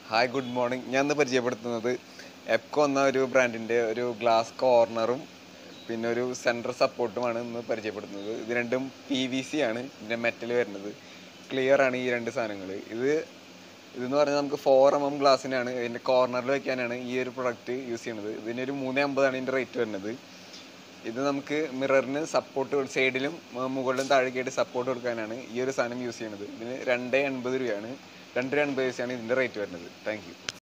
hi good morning ഞാൻ ഇന്ന് പരിചയപ്പെടുത്തുന്നത് എപ്കോ എന്ന ഒരു ബ്രാൻഡിൻ്റെ ഒരു ഗ്ലാസ് കോർണറും പിന്നെ ഒരു സെൻറ്റർ സപ്പോർട്ടുമാണ് ഇന്ന് പരിചയപ്പെടുത്തുന്നത് ഇത് രണ്ടും പി വി സി ആണ് ഇതിൻ്റെ മെറ്റൽ വരുന്നത് ക്ലിയർ ആണ് ഈ രണ്ട് സാധനങ്ങൾ ഇത് ഇതെന്ന് പറഞ്ഞാൽ നമുക്ക് ഫോർ എം എം ഗ്ലാസ്സിനാണ് ഇതിൻ്റെ കോർണറിൽ വെക്കാനാണ് ഈ ഒരു പ്രൊഡക്റ്റ് യൂസ് ചെയ്യുന്നത് ഇതിനൊരു മൂന്ന് അമ്പതാണ് ഇതിൻ്റെ റേറ്റ് വരുന്നത് ഇത് നമുക്ക് മിററിന് സപ്പോർട്ട് സൈഡിലും മുകളിലും താഴേക്കായിട്ട് സപ്പോർട്ട് കൊടുക്കാനാണ് ഈ ഒരു സാധനം യൂസ് ചെയ്യുന്നത് ഇതിന് രണ്ട് എൺപത് രൂപയാണ് രണ്ട് എൺപത് പൈസയാണ് ഇതിൻ്റെ റേറ്റ് വരുന്നത് താങ്ക് യു